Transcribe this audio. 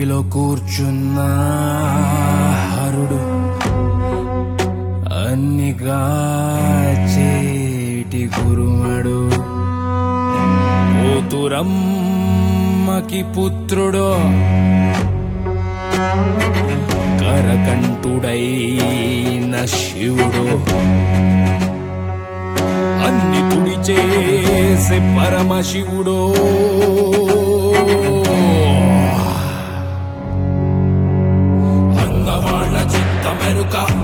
ఇంటిలో కూర్చున్న హరుడు అన్నిగా చేటి గురుమడు కూతురమ్మకి పుత్రుడు కరకంఠుడైన శివుడు అన్ని తుడి చేసే పరమశివుడు అన్నవాళ్ళ చిత్త మెరుక